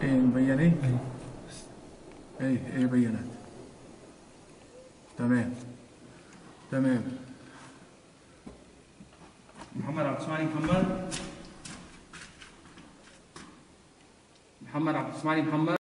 ايه مبينين ايه ايه بيانات تمام تمام محمد عبد السمعني محمد محمد عبد السمعني محمد